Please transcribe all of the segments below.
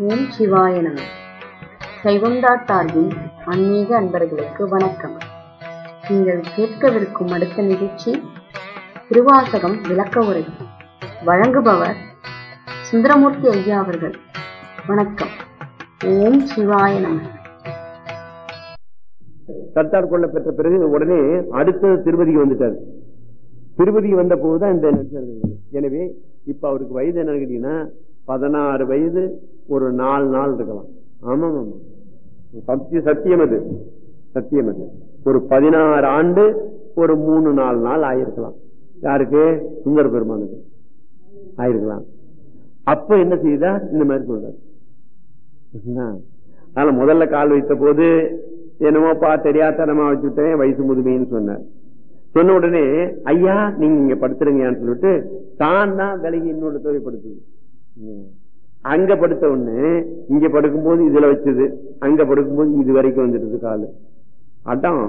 ஓம் சிவாய நம சைவம் டாட் டார்கின் ஆன்மீக அன்பர்களுக்கு வணக்கம் நீங்கள் கேட்கவிருக்கும் அடுத்த நிகழ்ச்சி திருவாசகம் விளக்க உரை வழங்குபவர் சுந்தரமூர்த்தி ஐயா அவர்கள் வணக்கம் ஓம் சிவாய நம சர்தார் கொள்ள பெற்ற பிறகு உடனே அடுத்த திருப்பதிக்கு வந்துட்டாரு திருப்பதிக்கு வந்த போதுதான் இந்த நிகழ்ச்சி நடந்தது. எனவே இப்ப அவருக்கு வயது என்ன கேட்டீங்கன்னா பதினாறு வயது ஒரு நாலு நாள் இருக்கலாம் ஆமா ஆமா சத்திய சத்தியம் அது சத்தியம் அது ஒரு பதினாறு ஆண்டு ஒரு மூணு நாலு நாள் ஆயிருக்கலாம் யாருக்கு சுந்தர பெருமானுக்கு ஆயிருக்கலாம் அப்ப என்ன செய்தா இந்த மாதிரி சொல்றாரு புரியுதா? அதனால முதல்ல கால் வைத்த போது என்னமோப்பா தெரியாதனமா வச்சுட்டேன் வயசு முதுமைன்னு சொன்னார் சொன்ன உடனே ஐயா நீங்க இங்க படுத்துருங்கன்னு சொல்லிட்டு தான் தான் விலகி இன்னொரு தொகை படுத்துது ம். அங்க படுத்த உடனே இங்க படுக்கும்போது இதுல வச்சது அங்க படுக்கும்போது இது வரைக்கும் வந்துடுது காலு அதான்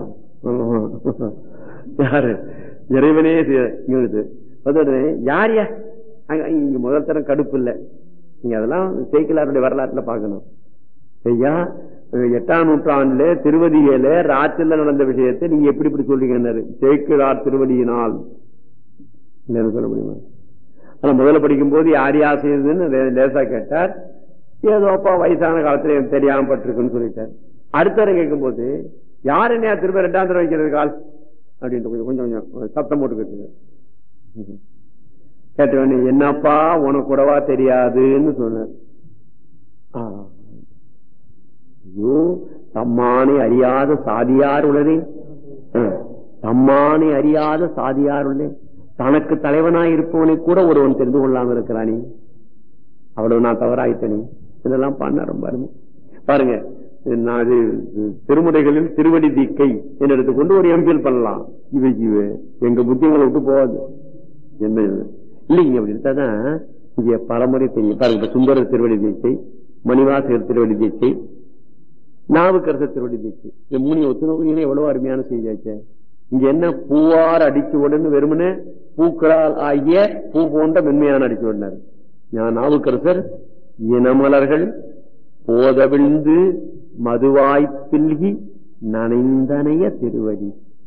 யாரு இறைவனே செய்ய- இங்க வருது. வந்த உடனே யாரியா அங்க இங்க முதல் தரம் கடுப்பு இல்ல நீங்க அதெல்லாம் சேக்கிலாருடைய வரலாற்றுல பார்க்கணும் ஐயா எட்டாம் நூற்றாண்டுல திருவதியில ராத்திரில நடந்த விஷயத்தை நீங்க எப்படி இப்படி சொல்றீங்கன்னாரு சேக்கிழார் திருவடியினால் இல்லைன்னு சொல்ல முடியுமா ஆனா முதல்ல படிக்கும் போது யார் யார் செய்யுதுன்னு லே- லேசா கேட்டார் ஏதோப்பா வயசான காலத்துல எனக்கு தெரியாம பட்டிருக்குன்னு சொல்லிட்டார் அடுத்த தடவை கேட்கும் போது யார் என்னையா திரும்ப ரெண்டாம் தடவை வைக்கிறது கால் அப்படின்ட்டு கொஞ்சம் கொஞ்சம் கொஞ்சம் சத்தம் போட்டு கேட்டு கேட்டவனே என்னப்பா உனக்கு கூடவா தெரியாதுன்னு சொன்னார் ஆ. ஐயோ தம்மானை அறியாத சாதியார் உள்ளதே ஆ. தம்மானை அறியாத சாதியார் உள்ளே தனக்கு தலைவனாய் இருப்பவனை கூட ஒருவன் தெரிந்து கொள்ளாம இருக்கிறானே அவ்வளவு நான் தவறாயிட்டனே இதெல்லாம் பண்ண ரொம்ப அருமை பாருங்க நான் இது திருமுறைகளில் திருவடி தீக்கை என்று எடுத்துக்கொண்டு ஒரு எம்பில் பண்ணலாம் இவை இவை எங்க புத்தியங்களை விட்டு போகாது என்ன இது இல்லைங்க அப்படி எடுத்தாதான் இங்க பலமுறை தெரியும் பாருங்க இப்ப சுந்தர திருவடி தீட்சை மணிவாசகர் திருவடி தீட்சை நாவுக்கரசர் திருவடி தீட்சை இந்த மூணு ஒத்துணவுக்கு எவ்வளவு அருமையான செய்தியாச்சே இங்க என்ன பூவார் அடிச்சு உடனே வெறுமனே பூக்களால் ஆகிய பூ போன்ற மென்மையான அடிச்சு விடனார் நான் நாவுக்கரசர் இனமலர்கள் போதவிழ்ந்து மதுவாய்ப்பில்கி நனைந்தனைய திருவடி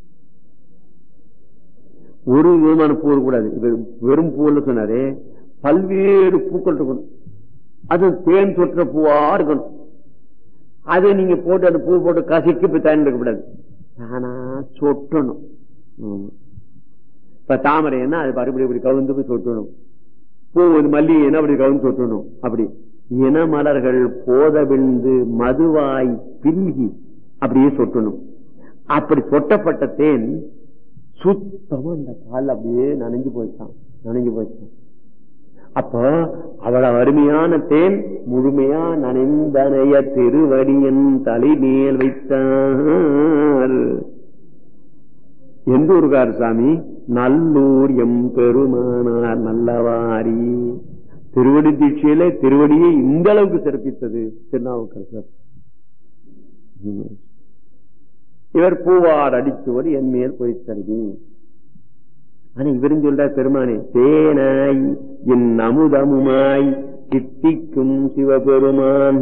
ஒரு விதமான பூ இருக்கக்கூடாது இது வெறும் பூல சொன்னாரே பல்வேறு பூக்கள் இருக்கணும் அது தேன் சொற்ற பூவா இருக்கணும் அதை நீங்க போட்டு அந்த பூ போட்டு கசிக்கு போய் தயார் இருக்கக்கூடாது ஆனா சொட்டணும் ஆமா. இப்ப தாமரை என்ன அது பாரு இப்படி இப்படி கவுந்து போய் சொட்டணும் பூ ஒரு மல்லிகை என்ன அப்படி கவுந்து சொட்டணும் அப்படி இனமலர்கள் போத விழுந்து மதுவாய் பில்கி அப்படியே சொட்டணும் அப்படி சொட்டப்பட்ட தேன் சுத்தமா அந்த கால் அப்படியே நனைஞ்சு போயிட்டான் நனைஞ்சு போயிட்டான் அப்போ அவ்வளவு அருமையான தேன் முழுமையா நனைந்தனைய திருவடியன் தலைமேல் வைத்தார் எந்த ஊருக்கார் சாமி நல்லூர் எம் பெருமானார் நல்லவாரி திருவடி தீட்சையில திருவடியை இந்த அளவுக்கு சிறப்பித்தது திருநாவுக்கரசர் இவர் பூவார் அடிச்சுவர் என் மேல் பொய்த்தருவி ஆனா இவரும் சொல்ற பெருமானே தேனாய் என் அமுதமுமாய் சித்திக்கும் சிவபெருமான்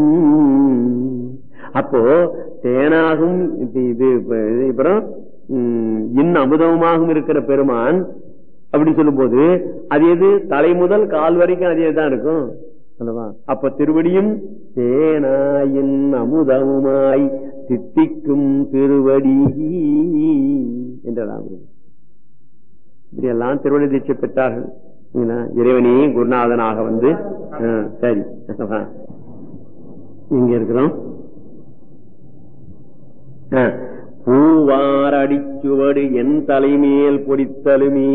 அப்போ தேனாகும் இது இது அப்புறம் உம், இன் அமுதமுமாகவும் இருக்கிற பெருமான் அப்படி சொல்லும் போது அது எது தலை முதல் கால் வரைக்கும் அதே தான் இருக்கும் அல்லவா அப்ப திருவடியும் தேனாயின் அமுதமுமாய் சித்திக்கும் திருவடி என்றலாம் இப்படியெல்லாம் திருவடி தீட்சை பெற்றார்கள் சரிங்களா? இறைவனே குருநாதனாக வந்து ஆ, சரி அல்லவா? இங்க இருக்கிறோம் ஆ, பூவார் அடிச்சுவடு என் தலைமேல் பொடித்தலுமே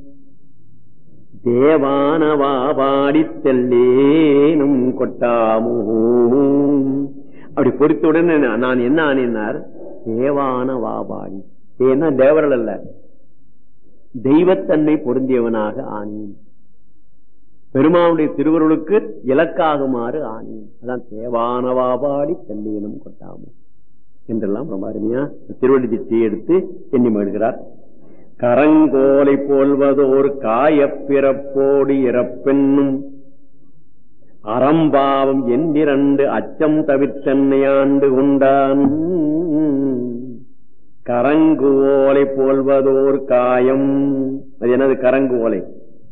தேவானவா பாடித் தெல்லேனும் கொட்டாமோ அப்படி பொறித்தவுடனே நான் என்ன ஆனேன்னார் தேவான வாபாடி ஏன்னா தேவர்கள் அல்ல தெய்வத்தன்மை பொருந்தியவனாக ஆனேன் பெருமானுடைய திருவருளுக்கு இலக்காகுமாறு ஆனேன் அதான் தேவானவாபாடி தெல்லேனும் கொட்டாமோ என்றெல்லாம் ரொம்ப அருமையா திருவடி திட்டையை எடுத்து எண்ணி மகிழ்கிறார் கரங்கோலை போல்வதோர் காயப்பிறப்போடு இறப்பென்னும் அறம்பாவம் எண்ணிரண்டு அச்சம் தவிர்த்தன்னை ஆண்டு கொண்டான் கரங்கு ஓலை போல்வதோர் காயம் அது என்னது கரங்கு ஓலை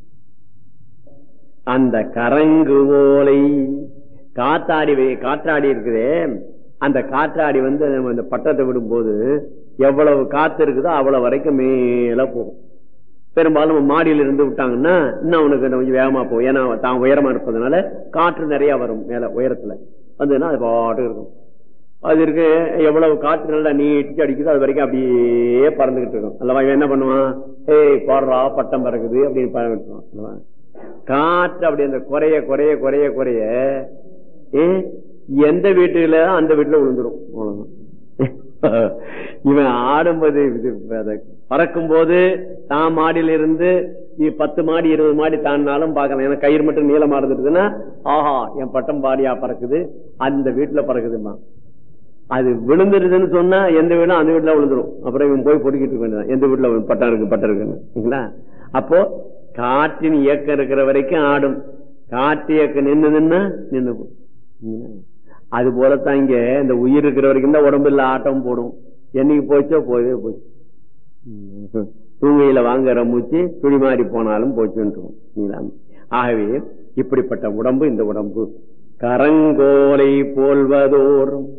அந்த கரங்கு ஓலை காத்தாடி வே- காற்றாடி இருக்குதே அந்த காற்றாடி வந்து நம்ம இந்த பட்டத்தை விடும்போது எவ்வளவு காத்து இருக்குதோ அவ்வளவு வரைக்கும் மேல போகும் பெரும்பாலும் நம்ம மாடியில இருந்து விட்டாங்கன்னா இன்னும் அவனுக்கு கொஞ்சம் வேகமா போகும் ஏன்னா தான் உயரமா இருப்பதனால காற்று நிறைய வரும் மேல உயரத்துல வந்ததுன்னா அது பாட்டு இருக்கும் அது இருக்கு எவ்வளவு காற்று நல்லா நீட்டிச்சு அடிக்குதோ அது வரைக்கும் அப்படியே பறந்துகிட்டு இருக்கும் அல்லவா இவன் என்ன பண்ணுவான் ஏய் பாடுறா பட்டம் பறக்குது அப்படின்னு பறந்துட்டுவான் அல்லவா காற்று அப்படி அந்த குறைய குறைய குறைய குறைய ஏ எந்த வீட்டுல அந்த வீட்டுல விழுந்துரும் அவ்வளவுதான் இவன் ஆடும்போது இது அதை பறக்கும் போது தான் மாடியில இருந்து இ- பத்து மாடி இருபது மாடி தாண்டினாலும் பார்க்கலாம் ஏன்னா கயிறு மட்டும் நீளமா இருந்துட்டுதுன்னா ஆஹா என் பட்டம் பாடியா பறக்குது அந்த வீட்டுல பறக்குதுமா அது விழுந்துருதுன்னு சொன்னா எந்த வீடும் அந்த வீட்டுல விழுந்துரும் அப்புறம் இவன் போய் பொறுக்கிட்டு இருக்க வேண்டியதான் எந்த வீட்டுல பட்டம் இருக்கு பட்டம் இருக்குன்னு சரிங்களா அப்போ காற்றின் இயக்கம் இருக்கிற வரைக்கும் ஆடும் காற்று இயக்கம் நின்னுதுன்னா நின்னு போகும். சரிங்களா? அது போலத்தான் இங்க இந்த உயிர் இருக்கிற வரைக்கும் தான் உடம்புல ஆட்டம் போடும் என்னைக்கு போச்சோ போயவே போச்சு ம். தூங்கையில வாங்குற மூச்சு துணி மாறி போனாலும் போச்சுன்றோம் சரிங்களா? ஆகவே இப்படிப்பட்ட உடம்பு இந்த உடம்பு கரங்கோலை போல்வதோறும்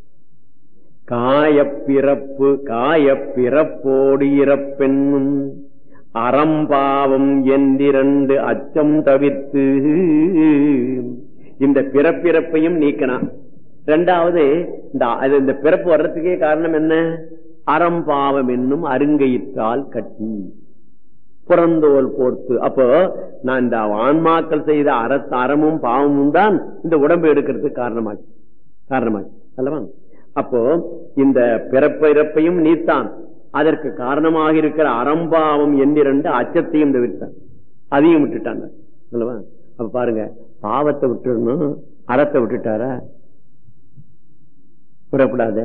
காயப்பிறப்பு காயப்பிறப்போடு இறப்பென்னும் அறம்பாவம் என்றிரண்டு அச்சம் தவிர்த்து இந்த பிறப்பிறப்பையும் நீக்கினான் ரெண்டாவது இந்த அது இந்த பிறப்பு வர்றதுக்கே காரணம் என்ன அறம்பாவம் என்னும் அருங்கயிற்றால் கட்டி புறந்தோல் போர்த்து அப்போ நான் இந்த ஆன்மாக்கள் செய்த அற அறமும் பாவமும் தான் இந்த உடம்பு எடுக்கிறதுக்கு காரணமாச்சு காரணமாச்சு அல்லவா அப்போ இந்த பிறப்பு இறப்பையும் நீத்தான் அதற்கு காரணமாக இருக்கிற அறம்பாவம் எண்ணிரண்டு அச்சத்தையும் தவிர்த்தான் அதையும் விட்டுட்டாங்க அல்லவா அப்ப பாருங்க பாவத்தை விட்டுடணும் அறத்தை விட்டுட்டாரா விடக்கூடாது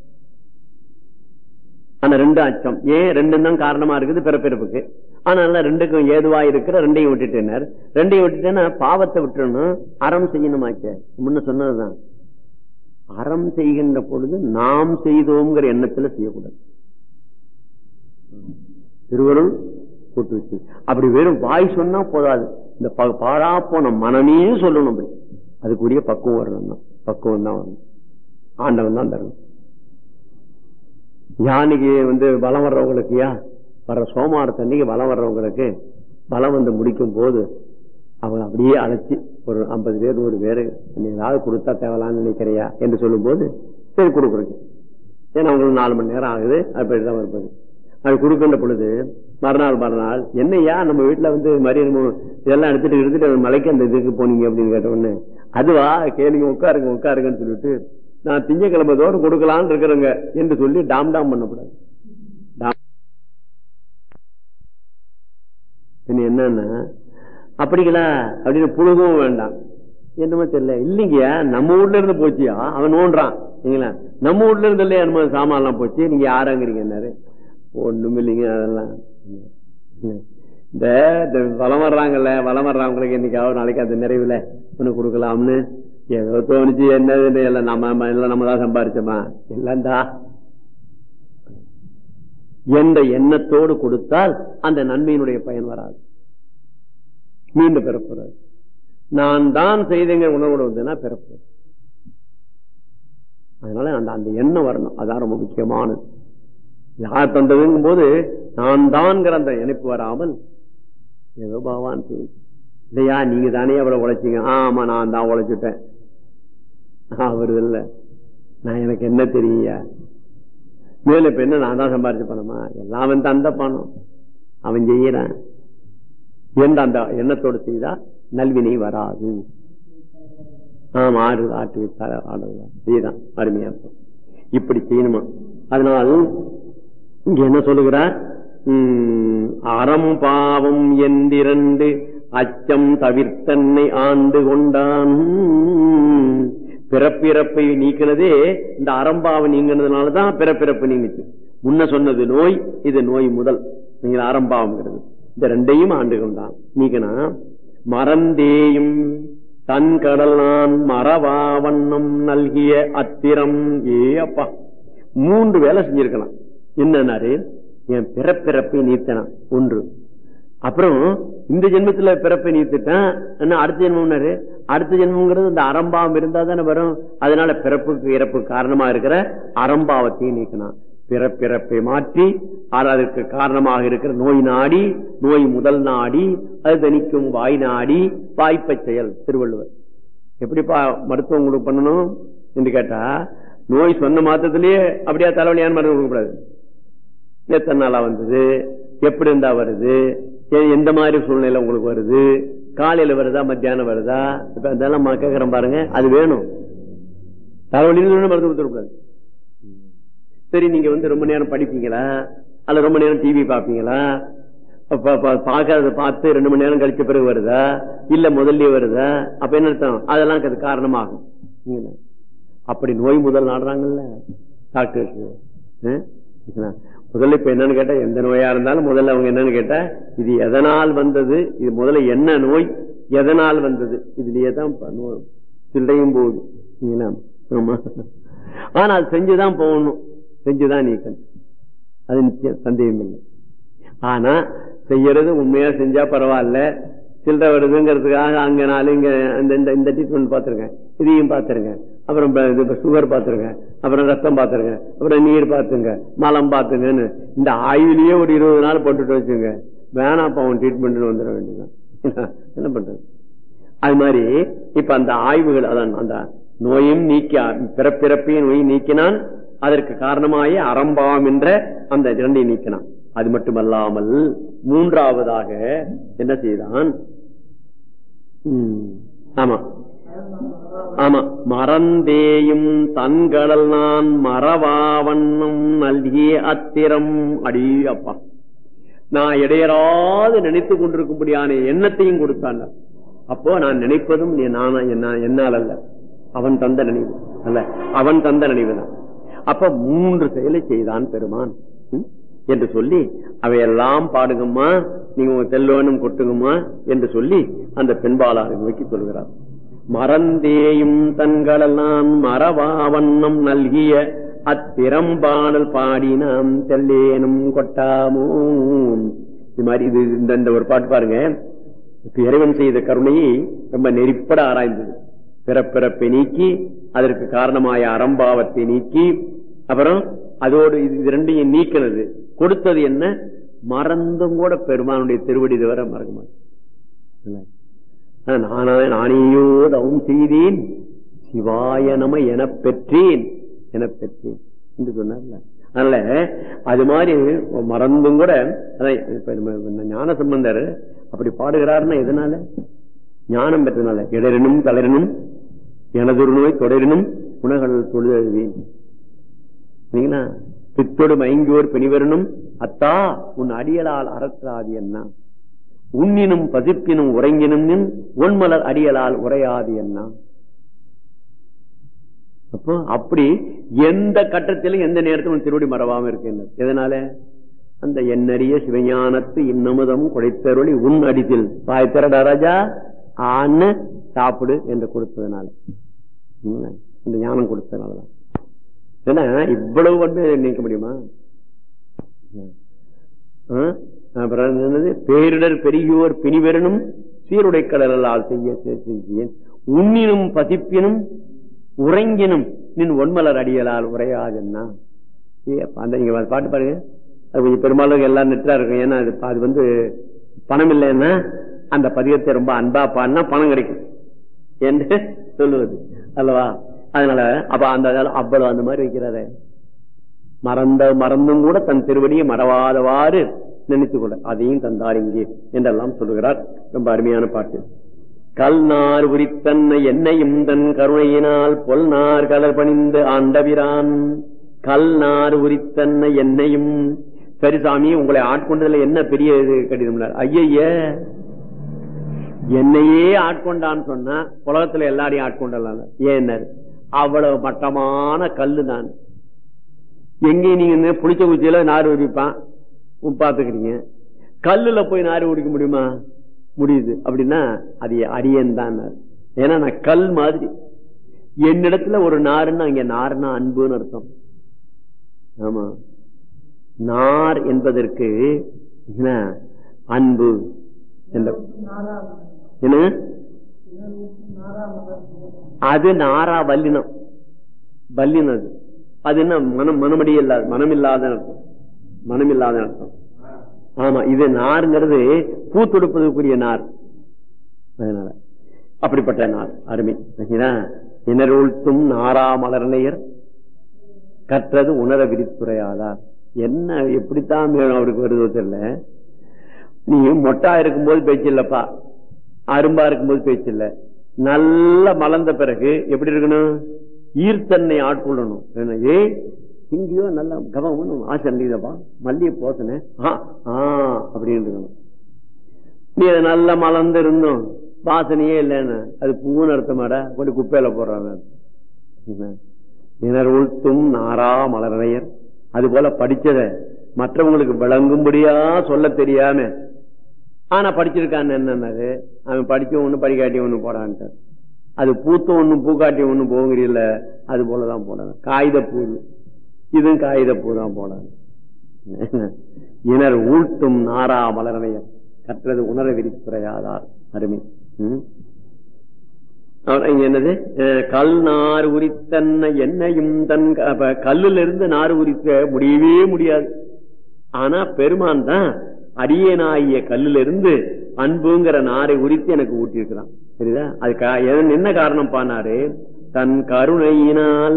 ஆனா ரெண்டு அச்சம் ஏன் ரெண்டும் தான் காரணமா இருக்குது பிறப்பிறப்புக்கு ஆனால ரெண்டுக்கும் ஏதுவா இருக்கிற ரெண்டையும் விட்டுட்டேனர் ரெண்டையும் விட்டுட்டேன்னா பாவத்தை விட்டுறணும் அறம் செய்யணுமாச்சே முன்ன சொன்னதுதான் அறம் செய்கின்ற பொழுது நாம் செய்தோங்கிற எண்ணத்துல செய்யக்கூடாது திருவருள் கூட்டு வச்சு அப்படி வெறும் வாய் சொன்னா போதாது இந்த ப- பாழா போன மனமே சொல்லணும் அப்படி அதுக்குரிய பக்குவம் வரணும் தான் பக்குவம் தான் வரணும் ஆண்டவன் தான் தரணும் யானைக்கு வந்து பலம் வர்றவங்களுக்கு யா வர்ற சோமாரத்து அன்னைக்கு பலம் வர்றவங்களுக்கு பலம் வந்து முடிக்கும் போது அவங்க அப்படியே அழைச்சி ஒரு ஐம்பது பேர் நூறு பேர் நீ ஏதாவது கொடுத்தா தேவலான்னு நினைக்கிறியா என்று சொல்லும் போது சரி கொடுக்குறேங்க ஏன்னா அவங்களுக்கு நாலு மணி நேரம் ஆகுது அப்படிதான் இருப்பது அது கொடுக்கின்ற பொழுது மறுநாள் மறுநாள் என்னையா நம்ம வீட்டுல வந்து மாதிரி நம்ம இதெல்லாம் எடுத்துட்டு எடுத்துட்டு மலைக்கு அந்த இதுக்கு போனீங்க அப்படின்னு கேட்ட உடனே அதுவா கேளுங்க உட்காருங்க உட்காருங்கன்னு சொல்லிட்டு நான் திங்கக்கிழமை தோறும் கொடுக்கலான்னு இருக்கிறேங்க என்று சொல்லி டாம் டாம் பண்ணக்கூடாது டாம் பின்ன என்னன்னா அப்படிங்களா அப்படின்னு புழுகவும் வேண்டாம் என்னமோ தெரியல இல்லைங்கய்யா நம்ம வீட்ல இருந்து போச்சியா அவன் நோன்றான் சரிங்களா நம்ம வீட்ல இருந்து இல்லையா நம்ம சாமான்லாம் போச்சு நீங்க யாராங்கிறீங்கன்னாரு ஒண்ணும் இல்லைங்க அதெல்லாம் இந்த இந்த வளம் வர்றாங்கல்ல வளம் வர்றவங்களுக்கு என்னைக்காவது நாளைக்கு அந்த நிறைவுல ஒண்ணு கொடுக்கலாம்னு ஏதோ தோணுச்சு என்னது எல்லாம் நம்ம எல்லாம் நம்ம தான் சம்பாரிச்சோமா இல்லந்தா என்ற எண்ணத்தோடு கொடுத்தால் அந்த நன்மையினுடைய பயன் வராது மீண்டும் பிறப்புறாது நான் தான் செய்தேங்க உணர்வோடு வந்தேன்னா பிறப்பு அதனால அந்த அந்த எண்ணம் வரணும் அதான் ரொம்ப முக்கியமானது யார் தந்ததுங்கும் போது நான் தான்ங்கிற அந்த இணைப்பு வராமல் ஏதோ பகவான் செய்யும் இல்லையா நீங்க தானே அவளை உழைச்சிங்க ஆமா நான் தான் உழைச்சிட்டேன் அவரு இல்ல நான் எனக்கு என்ன தெரியா மேல இப்ப என்ன நான் தான் சம்பாரிச்ச பணமா எல்லாம் அவன் தந்த பணம் அவன் செய்யறான் என்ற அந்த எண்ணத்தோடு செய்தா நல்வினை வராது ஆமா ஆறு ஆட்டு வைத்தார் ஆடுதான் செய்தான் அருமையா இருக்கும். இப்படி செய்யணுமா அதனால் இங்க என்ன சொல்லுகிறார் உம், அறம் பாவம் என்றிரண்டு அச்சம் தவிர்த்தன்னை ஆண்டு கொண்டான் பிறப்பிறப்பை நீக்கினதே இந்த அறம்பாவம் நீங்கினதுனாலதான் பிறப்பிறப்பு நீங்கிச்சு முன்ன சொன்னது நோய் இது நோய் முதல் நீங்க அறம்பாவம்ங்கிறது இந்த ரெண்டையும் ஆண்டு கொண்டான் நீக்கினா மறந்தேயும் தன் கடல் நான் மரவாவண்ணம் நல்கிய அத்திரம் ஏ அப்பா மூன்று வேலை செஞ்சிருக்கலாம் என்னன்னாரு என் பிறப்பிறப்பை நீத்தனான் ஒன்று அப்புறம் இந்த ஜென்மத்துல பிறப்பை நீத்துட்டான் என்ன அடுத்த ஜென்மம்னாரு அடுத்த ஜென்மங்கிறது இந்த அறம்பாவம் இருந்தா தானே வரும் அதனால பிறப்புக்கு இறப்பு காரணமா இருக்கிற அறம்பாவத்தையும் நீக்கினான் பிறப்பிறப்பை மாற்றி அதற்கு காரணமாக இருக்கிற நோய் நாடி நோய் முதல் நாடி அது தணிக்கும் வாய் நாடி வாய்ப்பை செயல் திருவள்ளுவர் எப்படிப்பா மருத்துவம் உங்களுக்கு பண்ணணும் என்று கேட்டா நோய் சொன்ன மாத்தத்திலேயே அப்படியா தலைவலியான மருந்து கொடுக்கக்கூடாது எத்தனை நாளா வந்தது எப்படி இருந்தா வருது எந்த மாதிரி சூழ்நிலை உங்களுக்கு வருது காலையில வருதா மத்தியானம் வருதா இப்ப அதெல்லாம் கேட்கறேன் பாருங்க அது வேணும் தலைவலின்னு மருந்து கொடுத்துடக்கூடாது சரி நீங்க வந்து ரொம்ப நேரம் படிப்பீங்களா அல்ல ரொம்ப நேரம் டிவி பாப்பீங்களா பாக்காத பார்த்து ரெண்டு மணி நேரம் கழிச்ச பிறகு வருதா இல்ல முதல்ல வருதா அப்ப என்ன அர்த்தம் அதெல்லாம் அது காரணமாகும் அப்படி நோய் முதல் நாடுறாங்கல்ல டாக்டர்ஸ் முதல்ல இப்ப என்னன்னு கேட்டா எந்த நோயா இருந்தாலும் முதல்ல அவங்க என்னன்னு கேட்டா இது எதனால் வந்தது இது முதல்ல என்ன நோய் எதனால் வந்தது இதுலயே தான் சில்லையும் போகுது ஆமா ஆனா அது செஞ்சுதான் போகணும் செஞ்சுதான் நீக்கணும் அது நிச்சயம் சந்தேகம் இல்லை ஆனா செய்யறது உண்மையா செஞ்சா பரவாயில்ல சில்லற வருதுங்கிறதுக்காக அங்க நாலு இங்க இந்த ட்ரீட்மெண்ட் பாத்துருக்கேன் இதையும் பாத்துருங்க அப்புறம் சுகர் பாத்துருங்க அப்புறம் ரத்தம் பாத்துருங்க அப்புறம் நீர் பாத்துங்க மலம் பாத்துங்கன்னு இந்த ஆய்விலேயே ஒரு இருபது நாள் போட்டுட்டு வச்சுங்க வேணாம் அவன் ட்ரீட்மெண்ட் வந்துட வேண்டியதான் என்ன பண்றது அது மாதிரி இப்ப அந்த ஆய்வுகள் அதான் அந்த நோயும் நீக்கி பிறப்பிறப்பையும் நோய் நீக்கினான் அதற்கு காரணமாய அறம்பாம் என்ற அந்த இரண்டை நீக்கினான் அது மட்டுமல்லாமல் மூன்றாவதாக என்ன செய்தான் ஆமா ஆமா மறந்தேயும் தன்கடல் நான் மறவாவண்ணம் நல்கிய அத்திரம் அடி அப்பா நான் இடையராது நினைத்துக் கொண்டிருக்கும்படியான எண்ணத்தையும் கொடுத்தான் அப்போ நான் நினைப்பதும் என்னால் அல்ல அவன் தந்த நினைவு அல்ல அவன் தந்த நினைவு தான் அப்ப மூன்று செயலை செய்தான் பெருமான் என்று சொல்லி அவையெல்லாம் பாடுங்கம்மா நீங்க உங்க தெல்லோனும் கொட்டுங்கம்மா என்று சொல்லி அந்த பெண்பாளாரை நோக்கி சொல்கிறார் மறந்தேயும் தன்களெல்லாம் மறவாவண்ணம் நல்கிய அத்திறம்பாடல் பாடி நாம் தெல்லேனும் கொட்டாமோ இது மாதிரி இது இந்த ஒரு பாட்டு பாருங்க இறைவன் செய்த கருணையை ரொம்ப நெறிப்பட ஆராய்ந்தது பிறப்பிறப்பை நீக்கி அதற்கு காரணமாய அறம்பாவத்தை நீக்கி அப்புறம் அதோடு இது ரெண்டையும் நீக்கினது கொடுத்தது என்ன மறந்தும் கூட பெருமானுடைய திருவடி தவிர மறக்க மாட்டேன் நானா நானேயோ தவம் செய்தேன் சிவாய நம என பெற்றேன் என பெற்றேன் என்று சொன்னார்ல அதனால அது மாதிரி மறந்தும் கூட அதான் ஞான சம்பந்தர் அப்படி பாடுகிறாருன்னா எதனால ஞானம் பெற்றனால இடரினும் தளரினும் எனதொரு நோய் தொடரினும் உணகள் தொழுதழுவேன் சரிங்களா பித்தொடு மயங்கியோர் பிணிவரனும் அத்தா உன் அடியலால் அறத்தாது என்ன உன்னினும் பசிப்பினும் உறங்கினும் நின் ஒன்மலர் அடியலால் உரையாது என்ன அப்போ அப்படி எந்த கட்டத்திலும் எந்த நேரத்திலும் திருவடி மறவாம இருக்கு எதனால அந்த எண்ணறிய சிவஞானத்து இன்னமுதம் குடைத்தருளி உன் அடித்தில் பாய் திரடா ராஜா ஆன்னு சாப்பிடு என்று கொடுத்ததுனால இந்த ஞானம் கொடுத்ததுனாலதான் ஏன்னா இவ்வளவு வந்து நீக்க முடியுமா அப்புறம் என்னது பேரிடர் பெரியோர் பிணிவெறனும் சீருடை கடலால் செய்ய உன்னினும் பசிப்பினும் உறங்கினும் நின் ஒன்மலர் அடியலால் உரையாதுன்னா அந்த நீங்க பாட்டு பாருங்க அது கொஞ்சம் பெரும்பாலும் எல்லாம் நெற்றா இருக்கும் ஏன்னா அது அது வந்து பணம் இல்லைன்னா அந்த பதிகத்தை ரொம்ப அன்பா பாடினா பணம் கிடைக்கும் என்று சொல்லுவது அல்லவா அதனால அப்ப அந்த அவ்வளவு அந்த மாதிரி வைக்கிறாரு மறந்த மறந்தும் கூட தன் திருவடியை மறவாதவாறு நினைத்துக் கொள்ள அதையும் தந்தார் இங்கே என்றெல்லாம் சொல்லுகிறார் ரொம்ப அருமையான பாட்டு கல்நார் உரித்தன்னை என்னையும் தன் கருணையினால் பொல்நார் கலர் பணிந்து ஆண்டவிரான் கல்நார் உரித்தன்னை என்னையும் சரி சாமி உங்களை ஆட்கொண்டதுல என்ன பெரிய இது கடிதம் ஐய என்னையே ஆட்கொண்டான்னு சொன்னா உலகத்துல எல்லாரையும் ஆட்கொண்டலாம் ஏன் அவ்வளவு மட்டமான கல்லு நான் எங்கேயும் நீங்க புளிச்ச குச்சியில நார் உரிப்பான் பாத்துக்கிறீங்க கல்லுல போய் நார் உரிக்க முடியுமா முடியுது அப்படின்னா அது அரியன் தான் ஏன்னா நான் கல் மாதிரி என்னிடத்துல ஒரு நாருன்னா அங்க நாருன்னா அன்புன்னு அர்த்தம் ஆமா நார் என்பதற்கு என்ன அன்பு என்ற என்ன அது நாரா வல்லினம் வல்லினம் அது அது என்ன மனம் மனமடி இல்லாத மனம் இல்லாத அர்த்தம் மனம் இல்லாத அர்த்தம் ஆமா இது நாருங்கிறது பூ தொடுப்பதற்குரிய நார் அதனால அப்படிப்பட்ட நார் அருமை இனருழ்த்தும் நாரா மலர்நெயர் கற்றது உணர விரித்துறையாதார் என்ன எப்படித்தான் வேணும் அவருக்கு வருதோ தெரியல நீ மொட்டா இருக்கும்போது பேச்சு இல்லப்பா அரும்பா இருக்கும்போது பேச்சு இல்ல நல்ல மலர்ந்த பிறகு எப்படி இருக்கணும் ஈர்த்தன்னை ஆட்கொள்ளணும் ஏ இங்கேயோ நல்ல கவனம் ஆசை இருந்ததப்பா மல்லிகை போசன அப்படின்னு இருக்கணும் நீ அது நல்ல மலர்ந்து இருந்தோம் வாசனையே இல்லைன்னு அது பூன்னு அர்த்தமாடா கொண்டு குப்பையில போடுறாங்க இனர் உழ்த்தும் நாரா மலரையர் அது போல படிச்சத மற்றவங்களுக்கு விளங்கும்படியா சொல்ல தெரியாம ஆனா படிச்சிருக்கான்னு என்னன்னாரு அவன் படிக்க ஒண்ணு படிக்காட்டி ஒண்ணு போடான்ட்டு அது பூத்த ஒண்ணு பூக்காட்டி ஒண்ணு போகிறீல்ல அது போலதான் போடணும் காகித பூ இதுவும் காகித பூ தான் போடணும் இனர் ஊழ்த்தும் நாரா மலரணையர் கற்றது உணர விரித்துறையாதார் அருமை என்னது கல் நார் உரித்தன்ன என்னையும் தன் கல்லுல இருந்து நார் உரிக்க முடியவே முடியாது ஆனா பெருமான் தான் அரியனாகிய கல்லுல இருந்து அன்புங்கிற நாரை உரித்து எனக்கு ஊட்டியிருக்கிறான் சரிதா அது என்ன காரணம் பானாரு தன் கருணையினால்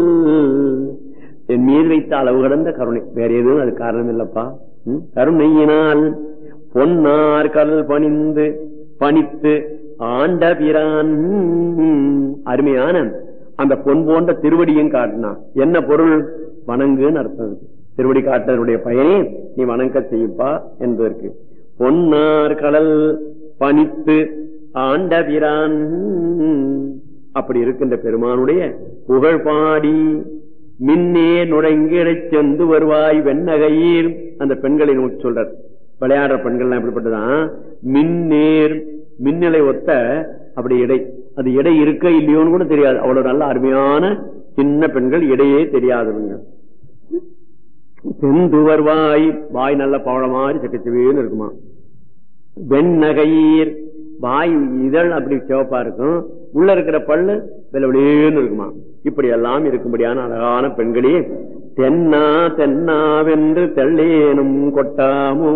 என் மீது வைத்த அளவு கடந்த கருணை வேற எதுவும் அது காரணம் இல்லப்பா கருணையினால் பொன்னார் கடல் பணிந்து பணித்து ஆண்ட பிரான் அருமையான அந்த பொன் போன்ற திருவடியும் காட்டினான் என்ன பொருள் வணங்குன்னு அர்த்தம் இருக்கு திருவடி காட்டுறதுடைய பயனே நீ வணங்க செய்யப்பா என்பதற்கு பொன்னார் கடல் பணித்து ஆண்ட பிரான் அப்படி இருக்கின்ற பெருமானுடைய புகழ் பாடி மின்னே நுழைங்கிடச் சென்று வருவாய் வெண்ணகையீர் அந்த பெண்களை நோக்கி சொல்றார் விளையாடுற பெண்கள் எப்படிப்பட்டதான் மின்னேர் மின்னலை ஒத்த அப்படி இடை அது இடை இருக்க இல்லையோன்னு கூட தெரியாது அவ்வளவு நல்ல அருமையான சின்ன பெண்கள் இடையே தெரியாதவங்க செந்து வருவாய் வாய் நல்ல பவள மாதிரி சக்கச்சவேன்னு இருக்குமா வெண்ணகையீர் வாய் இதழ் அப்படி சிவப்பா இருக்கும் உள்ள இருக்கிற பல்லு வெள்ளவெளியேன்னு இருக்குமா இப்படி எல்லாம் இருக்கும்படியான அழகான பெண்களே தென்னா தென்னாவென்று தெள்ளேனும் கொட்டாமோ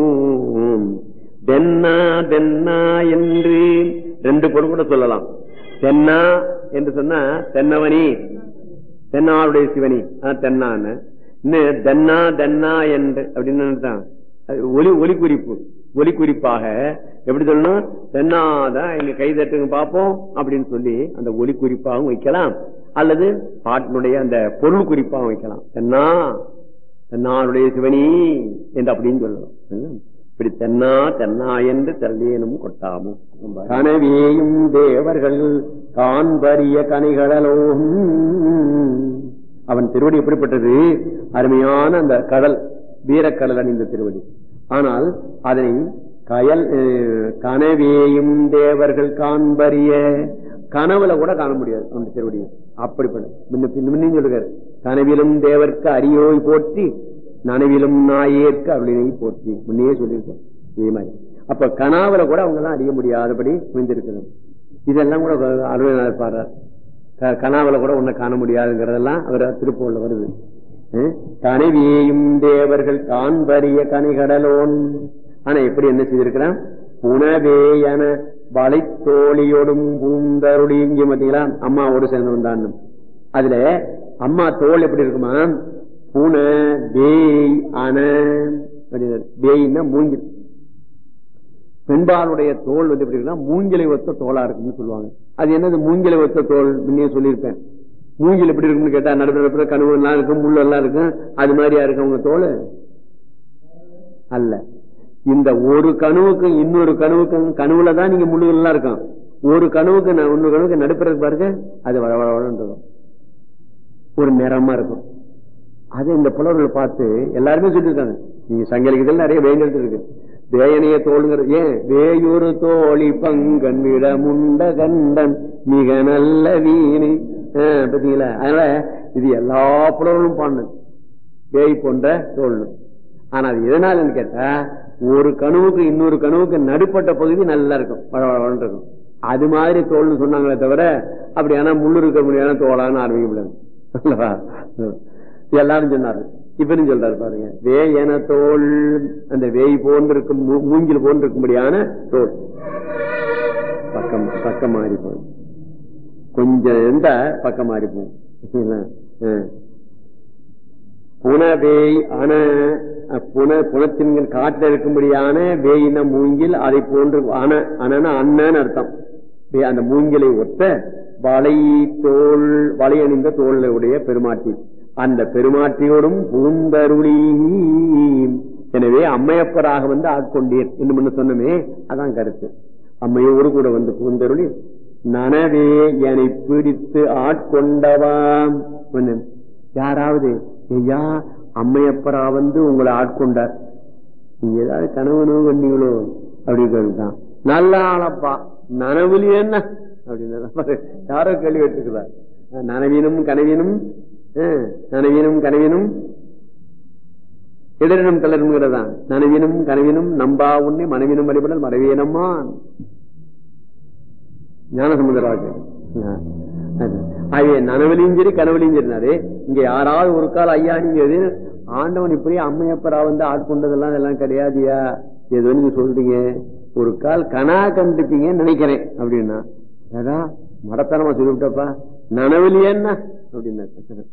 தென்னா தென்னா என்று ரெண்டு பொருள் கூட சொல்லலாம் தென்னா என்று சொன்னா தென்னவனி தென்னாருடைய சிவனி தென்னான்னு இன்னும் தென்னா தென்னா என்று அப்படின்னு ஒலி ஒலி குறிப்பு ஒலி குறிப்பாக எப்படி சொல்லணும் தென்னாதான் எங்க கை தட்டுங்க பார்ப்போம் அப்படின்னு சொல்லி அந்த ஒலி குறிப்பாகவும் வைக்கலாம் அல்லது பாட்டினுடைய அந்த பொருள் குறிப்பாகவும் வைக்கலாம் தென்னா தென்னாருடைய சிவனி என்று அப்படின்னு சொல்லலாம் இப்படி தென்னா தென்னா என்று தள்ளியனும் கொட்டாமும் கனவேயும் தேவர்கள் காண்பரிய கனிகளோம் அவன் திருவடி எப்படிப்பட்டது அருமையான அந்த கடல் வீரக்கடல் அணிந்த திருவடி ஆனால் அதனை கயல் கனவேயும் தேவர்கள் காண்பரிய கனவுல கூட காண முடியாது அந்த திருவடியை அப்படிப்பட்ட சொல்லுகிறார் கனவிலும் தேவர்க்கு அரியோய் போற்றி நனவிலும் நாயேற்கு அருளினை போற்றி முன்னே சொல்லியிருக்கேன் இதே மாதிரி அப்ப கனாவில கூட அவங்க எல்லாம் அறிய முடியாதபடி புரிந்திருக்கிறது இதெல்லாம் கூட அருள் பாடுறார் கனாவில கூட உன்னை காண முடியாதுங்கிறதெல்லாம் அவர் திருப்பூர்ல வருது கனவியையும் தேவர்கள் காண்பரிய கனிகடலோன் ஆனா எப்படி என்ன செய்திருக்கிறான் புனவேயன வளைத்தோழியோடும் பூந்தருளி இங்க பாத்தீங்களா அம்மாவோடு சேர்ந்து வந்தான் அதுல அம்மா தோல் எப்படி இருக்குமா புன பேய் அன பேய்னா மூங்கில் பெண்பாலுடைய தோல் வந்து எப்படி இருக்குன்னா மூங்கிலை ஒத்த தோலா இருக்குன்னு சொல்லுவாங்க அது என்னது மூங்கிலை ஒத்த தோல் முன்னே சொல்லியிருப்பேன் மூங்கில் எப்படி இருக்கும்னு கேட்டா நடுப்புற கனவு எல்லாம் இருக்கும் முள்ளு எல்லாம் இருக்கும் அது மாதிரியா இருக்கு உங்க தோல் அல்ல இந்த ஒரு கனவுக்கும் இன்னொரு கனவுக்கும் கனவுல தான் நீங்க முள்ளுகள் எல்லாம் இருக்கும் ஒரு கனவுக்கு இன்னொரு கனவுக்கு நடுப்புறது பாருங்க அது வளவளன்றது ஒரு நிறமா இருக்கும் அது இந்த புலவர்கள் பார்த்து எல்லாருமே சொல்லியிருக்காங்க நீங்க சங்கலிக்கத்தில் நிறைய வேங்கெடுத்து இருக்கு வேயனைய தோளுங்கிறது ஏன் வேயூரு தோழி பங்கன் விடமுண்ட கண்டன் மிக நல்ல வீணை ஆஹ் பாத்தீங்களா அதனால இது எல்லா புலவர்களும் பாடினது வேய் போன்ற தோல் ஆனா அது எதனாலன்னு கேட்டா ஒரு கணுவுக்கு இன்னொரு கணுவுக்கு நடுப்பட்ட பகுதி நல்லா இருக்கும் வளவளன்னு இருக்கும் அது மாதிரி தோல்னு சொன்னாங்களே தவிர அப்படி ஆனா முள்ளு இருக்க முடியாத தோலான்னு ஆரம்பிக்க முடியாது அல்லவா? எல்லாரும் சொன்னாரு இப்பன்னு சொல்றாரு பாருங்க வேயன தோல் அந்த வேய் போன்று இருக்கும் மூ- மூங்கில் போன்று இருக்கும்படியான தோல் பக்கம் பக்கம் மாறி போகும் கொஞ்சம் இருந்தா பக்கம் மாறி போகும் ஆ. புனவேய் அண புன புனத்தின் காட்டில் இருக்கும்படியான வேயின மூங்கில் அதை போன்று அண அணன அண்ணன்னு அர்த்தம் வே- அந்த மூங்கிலை ஒத்த வளை தோல் வளை அணிந்த தோளுடைய பெருமாட்டி அந்த பெருமாட்டியோடும் பூந்தருளி எனவே அம்மையப்பராக வந்து ஆட்கொண்டீர் என்று முன்ன சொன்னமே அதான் கருத்து அம்மையோடு கூட வந்து பூந்தருளி நனவே என்னை பிடித்து ஆட்கொண்டவாம் சொன்னேன். யாராவது ஐயா அம்மையப்பரா வந்து உங்களை ஆட்கொண்டார் நீங்க ஏதாவது கனவு கண்டீங்களோ அப்படி கேட்டுதான் நல்ல ஆளப்பா நனவுலி என்ன அப்படின்னு யாரோ கேள்வி கேட்டுக்கிறார் நனவீனும் கனவீனும் அஹ், நனவீனும் கனவீனும் எதிரினம் கலருங்கிறதா நனவினும் கனவினும் நம்பா உன்னை மனைவினும் வழிபடல் மறைவீனம்மா ஞானசமுதராஜ ஆகிய நனவலியும் சரி கனவுலையும் சரினாரு இங்க யாராவது ஒரு கால் ஐயா நீங்க எது ஆண்டவன் இப்படியே அம்மையப்பரா வந்து ஆட்கொண்டதெல்லாம் இதெல்லாம் கிடையாதுயா ஏதோ நீங்க சொல்றீங்க ஒரு கால் கனா கண்டுட்டீங்கன்னு நினைக்கிறேன் அப்படின்னா ஏதா மடத்தனமா சொல்லிவிட்டப்பா நனவலி என்ன அப்படின்னா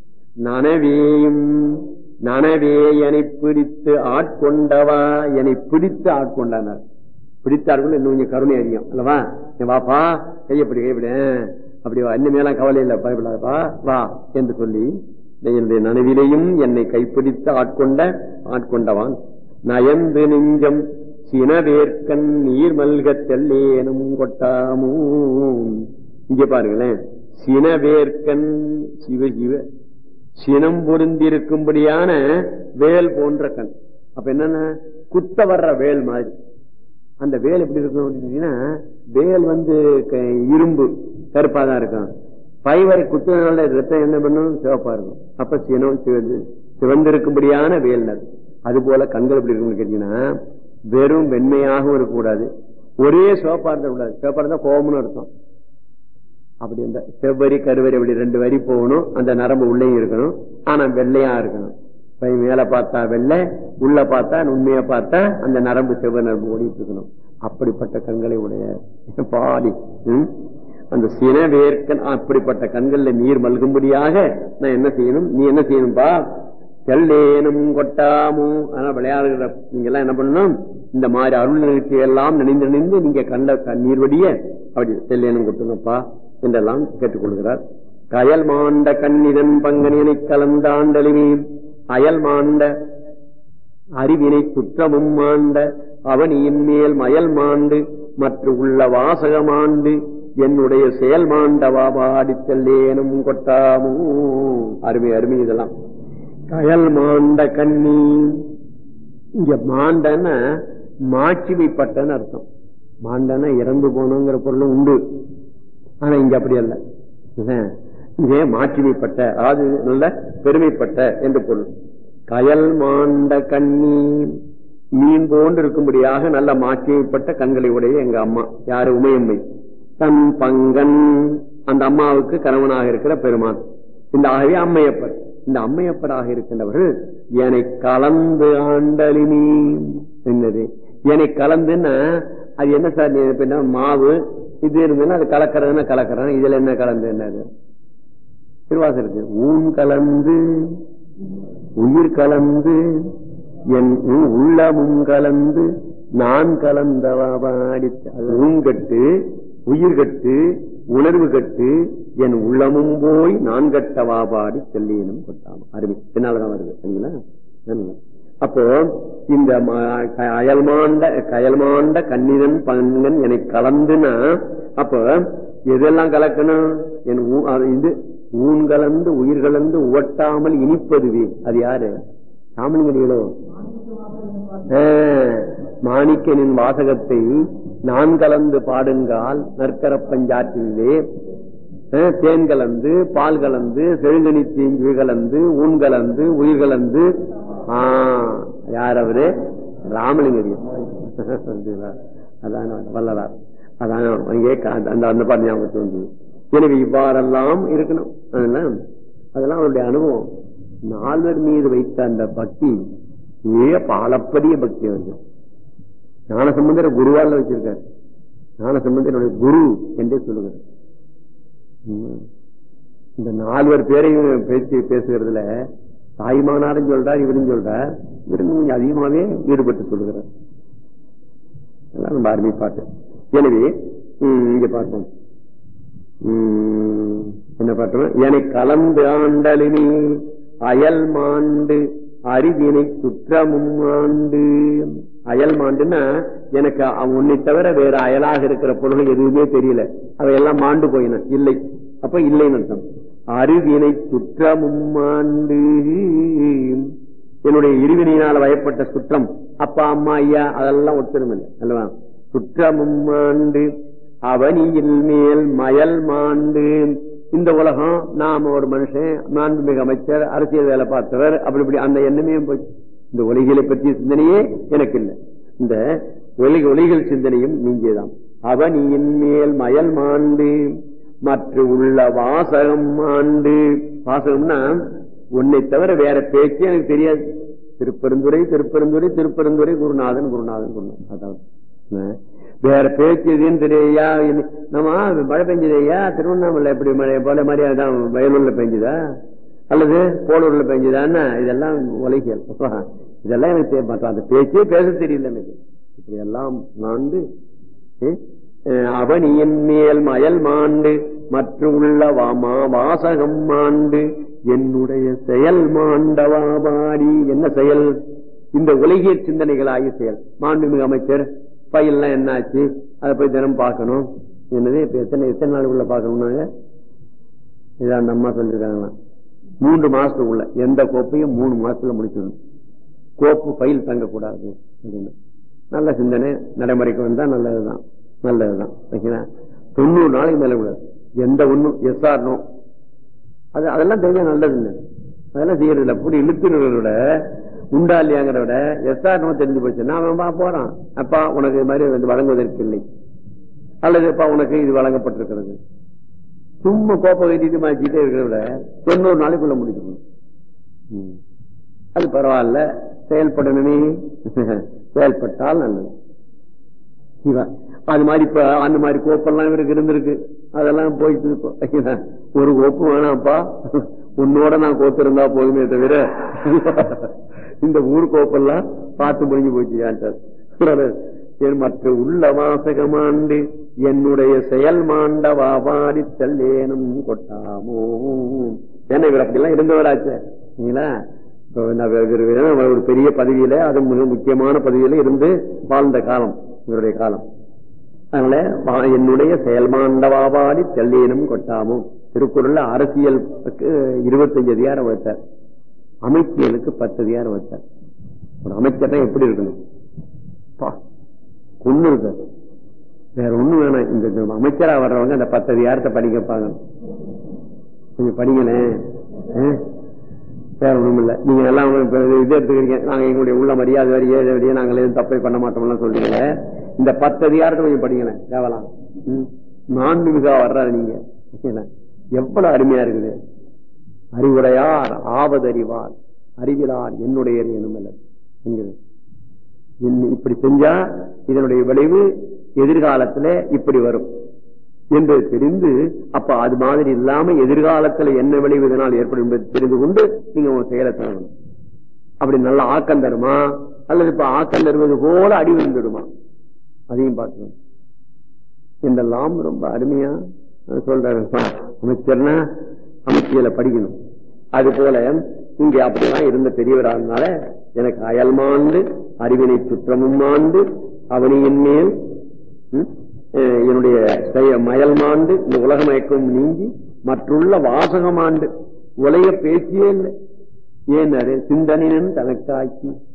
நனவேயும் நனவே என்னை பிடித்து ஆட்கொண்டவா என்னை பிடித்து ஆட்கொண்டானார் பிடித்தார்கள் இன்னும் கொஞ்சம் கருணை அதிகம் அல்லவா நீ வாப்பா கையப்படி கையப்படி அப்படி வா இன்னும் மேலாம் கவலை இல்லை பயப்படாதப்பா வா என்று சொல்லி என்னுடைய நனவிலையும் என்னை கைப்பிடித்து ஆட்கொண்ட ஆட்கொண்டவான் நயந்து நெஞ்சம் சினவேற்கண் நீர் மல்க தெல்லேனும் கொட்டாமோ இங்க பாருங்களேன் சினவேற்கண் சிவ சிவ சினம் பொருந்திருக்கும்படியான வேல் போன்ற கண் அப்ப என்னன்னா குத்த வர்ற வேல் மாதிரி அந்த வேல் எப்படி இருக்கும் அப்படின்னா வேல் வந்து க- இரும்பு கருப்பா தான் இருக்கும் பைவரை குத்துனால ரத்தம் என்ன பண்ணும் சிவப்பா இருக்கும் அப்ப சினம் சிவந்து- சிவந்திருக்கும்படியான வேல் அது. அது போல கண்கள் எப்படி இருக்கும்னு கேட்டீங்கன்னா வெறும் வெண்மையாகவும் இருக்கக்கூடாது ஒரே சிவப்பா இருந்த கூடாது சிவப்பா இருந்தா கோபம்னு அர்த்தம் அப்படி இந்த செவ்வரி கருவரி அப்படி ரெண்டு வரி போகணும் அந்த நரம்பு உள்ளேயும் இருக்கணும் ஆனா வெள்ளையா இருக்கணும் பை மேல பார்த்தா வெள்ளை உள்ள பார்த்தா உண்மையா பார்த்தா அந்த நரம்பு செவ்வ நரம்பு ஓடிட்டு இருக்கணும் அப்படிப்பட்ட கண்களை உடைய பாடி ம்? அந்த சினவேர்க்கன் அப்படிப்பட்ட கண்கள்ல நீர் மல்கும்படியாக நான் என்ன செய்யணும் நீ என்ன செய்யணும்பா செல்லேனும் கொட்டாமும் ஆனா விளையாடுகிற நீங்க எல்லாம் என்ன பண்ணணும் இந்த மாதிரி அருள் நிகழ்ச்சி எல்லாம் நினைந்து நினைந்து நீங்க கண்ட கண்ணீர் வடிய அப்படி செல்லேனும் கொட்டுங்கப்பா என்றெல்லாம் கேட்டுக்கொள்கிறார் கயல் மாண்ட கண்ணிதன் பங்கனியனை கலந்தாண்டலிமே அயல் மாண்ட அறிவினை குற்றமும் மாண்ட அவனியின் மேல் மயல் மாண்டு மற்ற உள்ள வாசகமாண்டு என்னுடைய செயல் மாண்டவா பாடி செல்லேனும் கொட்டாமோ அருமை அருமை இதெல்லாம் கயல் மாண்ட கண்ணி இங்க மாண்டன மாட்சிமைப்பட்டன்னு அர்த்தம் மாண்டன இறந்து போனோங்கிற பொருளும் உண்டு ஆனா இங்க அப்படி அல்ல இல்ல? இங்கே மாட்சிமைப்பட்ட அதாவது நல்ல பெருமைப்பட்ட என்று பொருள் கயல் மாண்ட கண்ணி மீன் போன்று இருக்கும்படியாக நல்ல மாட்சிமைப்பட்ட கண்களை உடைய எங்க அம்மா யாரு உமையம்மை தன் பங்கன் அந்த அம்மாவுக்கு கணவனாக இருக்கிற பெருமான் இந்த ஆகவே அம்மையப்பர் இந்த அம்மையப்பராக இருக்கின்றவர்கள் என்னை கலந்து ஆண்டலினி என்னது என்னை கலந்துன்னா அது என்ன சார் நீ இப்ப என்ன மாவு இது இருந்ததுன்னா அது கலக்கிறதுன்னா கலக்கிறேன் இதுல என்ன கலந்து என்னது திருவாசருக்கு ஊன் கலந்து உயிர் கலந்து என் உ- உள்ளமும் கலந்து நான் கலந்தவாடி ஊன் கட்டு உயிர் கட்டு உணர்வு கட்டு என் உள்ளமும் போய் நான் கட்டவா பாடி செல்லியனும் கொட்டாம அருமை பின்னாலதான் வருது சரிங்களா நல்லது. அப்போ இந்த ம- க- அயல்மாண்ட கயல்மாண்ட கண்ணிதன் பங்கன் என்னை கலந்துனா அப்ப எதெல்லாம் கலக்கணும் என் ஊ- அது இது ஊன் கலந்து உயிர் கலந்து உவட்டாமல் இனிப்பதுவே அது யாரு சாமலிங்கடிகளோ மாணிக்கனின் வாசகத்தை நான் கலந்து பாடுங்கால் நற்கர பஞ்சாற்றிலே அஹ், தேன் கலந்து பால் கலந்து செழுங்கனி தீங்கு கலந்து ஊன் கலந்து உயிர் கலந்து ஆஹ், யார் அவரு ராமலிங்கடியார் அதான் வல்லலார் அதான் அங்கே கா- அந்த அந்த பாட்டு ஞாபகத்துக்கு வந்தது எனவே இவ்வாறெல்லாம் இருக்கணும் அதெல்லாம் அதெல்லாம் அவருடைய அனுபவம் நால்வர் மீது வைத்த அந்த பக்தி ஏ பாலப்பரிய பக்தி அவர்கள் ஞானசம்பந்தர குருவால வச்சிருக்காரு ஞானசம்பந்தருடைய குரு என்றே சொல்லுகிறார் உம். இந்த நால்வர் பேரையும் பேசி பேசுகிறதுல தாய்மானாரும் சொல்றார் இவரும் சொல்றார் இவரும் கொஞ்சம் அதிகமாவே ஈடுபட்டு சொல்லுகிறார் எல்லாம் ரொம்ப அருமை பாட்டு எனவே உம், இங்க பார்ப்போம் உம், என்ன பாட்டு என்னை கலந்து ஆண்டலினி அயல் மாண்டு அறிவினை குற்றமும் ஆண்டு அயல் மாண்டுன்னா எனக்கு அவன் உன்னை தவிர வேற அயலாக இருக்கிற பொருள் எதுவுமே தெரியல அவையெல்லாம் மாண்டு போயின இல்லை அப்ப இல்லைன்னு அர்த்தம் அறிவினை குற்றமும் ஆண்டு என்னுடைய இருவினையினால் வயப்பட்ட சுற்றம் அப்பா அம்மா ஐயா அதெல்லாம் ஒத்துரும் இல்லை அல்லவா சுற்றமும் ஆண்டு அவனியில் மேல் மயல் மாண்டு இந்த உலகம் நாம ஒரு மனுஷன் மாண்புமிகு அமைச்சர் அரசியல் வேலை பார்த்தவர் அப்படி இப்படி அந்த எண்ணமே போச்சு இந்த உலகிலை பற்றிய சிந்தனையே எனக்கு இல்லை இந்த உலக ஒலிகள் சிந்தனையும் நீங்கேதான் அவனியின் மேல் மயல் மாண்டு மற்ற உள்ள வாசகம் ஆண்டு வாசகம்னா உன்னை தவிர வேற பேச்சே எனக்கு தெரியாது திருப்பெருந்துரை திருப்பெருந்துரை திருப்பெருந்துரை குருநாதன் குருநாதன் குருநாதன் அதாவது அஹ், வேற பேச்சு எதுன்னு தெரியா நம்ம மழை பெஞ்சதையா திருவண்ணாமலை எப்படி மழை போல மாதிரி அதான் வயலூர்ல பெஞ்சுதா அல்லது போலூர்ல பெஞ்சுதான்னா இதெல்லாம் உலகியல் இதெல்லாம் எனக்கு தெரிய மாட்டோம் அந்த பேச்சே பேச தெரியல எனக்கு இப்படி எல்லாம் நான்கு அஹ் அவனியின் மேல் மயல் மாண்டு மற்ற உள்ள வாமா வாசகம் மாண்டு என்னுடைய செயல் மாண்டவாபாடி என்ன செயல் இந்த உலகியற் சிந்தனைகளாகிய செயல் மாண்புமிகு அமைச்சர் பையெல்லாம் என்னாச்சு அதை போய் தினம் பார்க்கணும் என்னது இப்ப எத்தனை எத்தனை நாளுக்குள்ள பார்க்கணும்னாங்க இதான் அந்த அம்மா சொல்லிருக்காங்களாம் மூன்று மாசத்துக்குள்ள எந்த கோப்பையும் மூணு மாசத்துல முடிச்சிடணும் கோப்பு பையில் தங்கக்கூடாது அப்படின்னு நல்ல சிந்தனை நடைமுறைக்கு வந்தா நல்லதுதான் நல்லதுதான் ஓகேங்களா தொண்ணூறு நாளைக்கு மேல கூடாது எந்த ஒண்ணும் எஸ் ஆர் நோ அது அதெல்லாம் தெரிஞ்சா நல்லதுங்க அதெல்லாம் செய்யறது இல்லை அப்படி இழுத்துறத விட உண்டா இல்லையாங்கிறத விட எஸ் ஆர் நோ தெரிஞ்சு போச்சு நான் அவன் பா- போறான் அப்பா உனக்கு இது மாதிரி வந்து வழங்குவதற்கு இல்லை அல்லது அப்பா உனக்கு இது வழங்கப்பட்டிருக்கிறது சும்மா கோப்பை கட்டிட்டு மாச்சிட்டே இருக்கிறத விட தொண்ணூறு நாளைக்குள்ள முடிக்கணும் ம். அது பரவாயில்ல செயல்படணுமே செயல்பட்டால் நல்லது சிவா. அது மாதிரி இப்ப அந்த மாதிரி கோப்பெல்லாம் இவருக்கு இருந்திருக்கு அதெல்லாம் போயிட்டு இப்போ. ஐயா, ஒரு கோப்பு வேணாம்ப்பா உன்னோட நான் கோத்திருந்தா போதுமே தவிர இந்த ஊர் கோப்பெல்லாம் பார்த்து முடிஞ்சு போச்சு ஏன்ட்டார் என் மற்ற உள்ள வாசகமாண்டு என்னுடைய செயல் மாண்ட வாபாடி செல்லேனும் கொட்டாமோ ஏன்னா இவர் அப்படிலாம் இருந்தவராச்சே சரிங்களா இப்ப நான் வே- வே- வே- அவர் ஒரு பெரிய பதவியில அது மிக முக்கியமான பதவியில இருந்து வாழ்ந்த காலம் இவருடைய காலம் அதனால வா- என்னுடைய செயல்மாண்டவாபாடி தெல்லேனும் கொட்டாமும் திருக்குறள்ல அரசியலுக்கு இருபத்தஞ்சு அதிகாரம் வைத்தார் அமைச்சியலுக்கு பத்து அதிகாரம் வைத்தார் ஒரு அமைச்சர்னா எப்படி இருக்கணும் பா, கொன்னு இருக்காரு வேற ஒண்ணு வேணாம் இந்த இந்த அமைச்சரா வர்றவங்க அந்த பத்து அதிகாரத்தை படிக்கப்பாங்க கொஞ்சம் படிங்களேன் ஆ? வேற ஒண்ணும் இல்ல நீங்க எல்லாம் இப்ப இது எடுத்துக்கிறீங்க நாங்க எங்களுடைய உள்ள மரியாதை வரையே இதை வரையே நாங்கள் எதுவும் தப்பை பண்ண மாட்டோம்லாம் சொல்றீங்க இந்த பத்து அதிகாரத்தை கொஞ்சம் படிங்களேன் தேவலாம் நான்குமிகா வர்றாரு நீங்க ஓகேங்களா? எவ்வளவு அருமையா இருக்குது அறிவுடையார் ஆவதறிவார் அறிவிலார் என்னுடைய எனுமல்ல என்கிறது என்ன இப்படி செஞ்சா இதனுடைய விளைவு எதிர்காலத்துல இப்படி வரும் என்பது தெரிந்து அப்ப அது மாதிரி இல்லாம எதிர்காலத்துல என்ன விளைவு இதனால் ஏற்படும் என்பதை தெரிந்து கொண்டு நீங்க உங்க செயலை தரணும் அப்படி நல்ல ஆக்கம் தருமா அல்லது இப்ப ஆக்கம் தருவது போல அடி விழுந்துடுமா அதையும் பார்க்கணும் இதெல்லாம் ரொம்ப அருமையா சொல்றாரு அமைச்சர்னா அமைச்சியலை படிக்கணும் அது போல இங்க அப்படிலாம் இருந்த பெரியவரானால எனக்கு அயல்மாண்டு அறிவினை சுற்றமும் ஆண்டு அவனியின் மேல் ம், அஹ், என்னுடைய செய- மயல்மாண்டு இந்த உலகமயக்கம் நீங்கி மற்றுள்ள வாசகமாண்டு உலக பேச்சியே இல்லை ஏன்னாரு சிந்தனின் தனக்காக்கி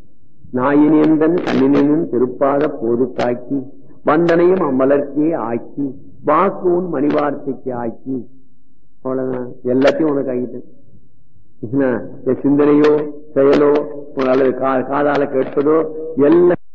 நாயினேந்தன் கண்ணினன் திருப்பாத போது தாக்கி வந்தனையும் அம்மலர்க்கே ஆக்கி வாக்கு உன் மணிவார்த்தைக்கு ஆக்கி அவ்வளவுதான் எல்லாத்தையும் உனக்கு ஆகிட்டேன் என்ன, என் சிந்தனையோ செயலோ அல்லது கா- காதால கேட்பதோ எல்லாம்